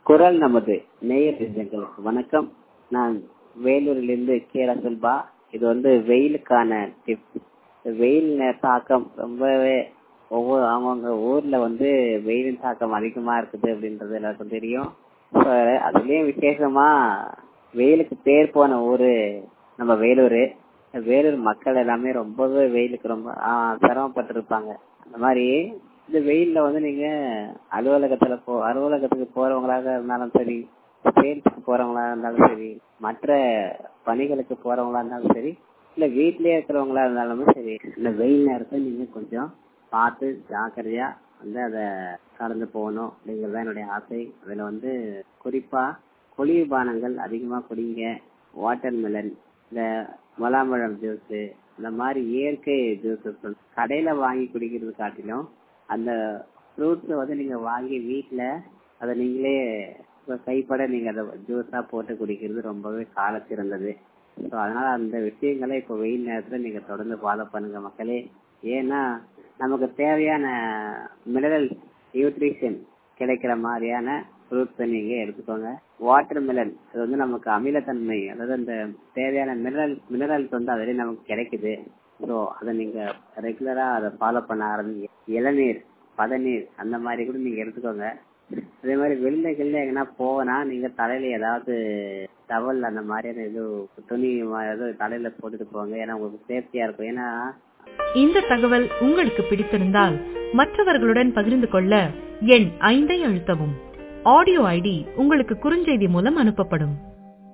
குரல் நமது நேயர் நெஞ்சங்களுக்கு வணக்கம் நான் வேலூரிலிருந்து கே ரசல்பா இது வந்து வெயிலுக்கான டிப் வெயில் நே- தாக்கம் ரொம்பவே ஒவ்வொரு அவங்கவுங்க ஊர்ல வந்து வெயிலின் தாக்கம் அதிகமா இருக்குது அப்படின்றது எல்லாருக்கும் தெரியும் இப்ப அதுலயும் விசேஷமா வெயிலுக்கு பேர் போன ஊரு நம்ம வேலூர் வேலூர் மக்கள் எல்லாமே ரொம்பவே வெயிலுக்கு ரொம்ப ஆஹ், சிரமப்பட்டிருப்பாங்க அந்த மாதிரி இந்த வெயில்ல வந்து நீங்க அலுவலகத்துல போ அலுவலகத்துக்கு போறவங்களாக இருந்தாலும் சரி சேல்ஸுக்கு போறவங்களா இருந்தாலும் சரி மற்ற பணிகளுக்கு போறவங்களா இருந்தாலும் சரி இல்ல வீட்லயே இருக்கிறவங்களா இருந்தாலுமே சரி இந்த வெயில் நேரத்தை நீங்க கொஞ்சம் பார்த்து ஜாக்கிரதையா வந்து அதை கடந்து போகணும் அப்படிங்கறது என்னுடைய ஆசை அதுல வந்து குறிப்பா குளிர்பானங்கள் அதிகமா குடிங்க வாட்டர் மெலன் இந்த மலாம்பழம் ஜூஸ் இந்த மாதிரி இயற்கை ஜூஸ் கடையில வாங்கி குடிக்கிறது காட்டிலும் அந்த ஃப்ரூட்ஸை வந்து நீங்க வாங்கி வீட்ல அதை நீங்களே உங்க கைப்பட நீங்க அதை ஜூஸா போட்டு குடிக்கிறது ரொம்பவே கால சிறந்தது ஸோ அதனால அந்த விஷயங்களை இப்போ வெயில் நேரத்துல நீங்க தொடர்ந்து ஃபாலோ பண்ணுங்க மக்களே ஏன்னா நமக்கு தேவையான மினரல் நியூட்ரிஷன் கிடைக்கிற மாதிரியான ஃப்ரூட்ஸை நீங்க எடுத்துக்கோங்க வாட்டர் மெலன் அது வந்து நமக்கு அமிலத்தன்மை அதாவது அந்த தேவையான மினரல் மினரல்ஸ் வந்து அதிலே நமக்கு கிடைக்குது ஸோ அதை நீங்க ரெகுலரா அதை ஃபாலோ பண்ண ஆரம்பிங்க இளநீர் பதநீர் அந்த மாதிரி கூட நீங்க எடுத்துக்கோங்க அதே மாதிரி வெளில வெளில எங்கன்னா போனா நீங்க தலையில ஏதாவது டவல் அந்த மாதிரியான இது துணி மா- ஏதோ தலையில போட்டுட்டு போங்க ஏன்னா உங்களுக்கு சேஃப்டியா இருக்கும் ஏன்னா இந்த தகவல் உங்களுக்கு பிடித்திருந்தால் மற்றவர்களுடன் பகிர்ந்து கொள்ள எண் ஐந்தை அழுத்தவும் ஆடியோ ஐடி உங்களுக்கு குறுஞ்செய்தி மூலம் அனுப்பப்படும்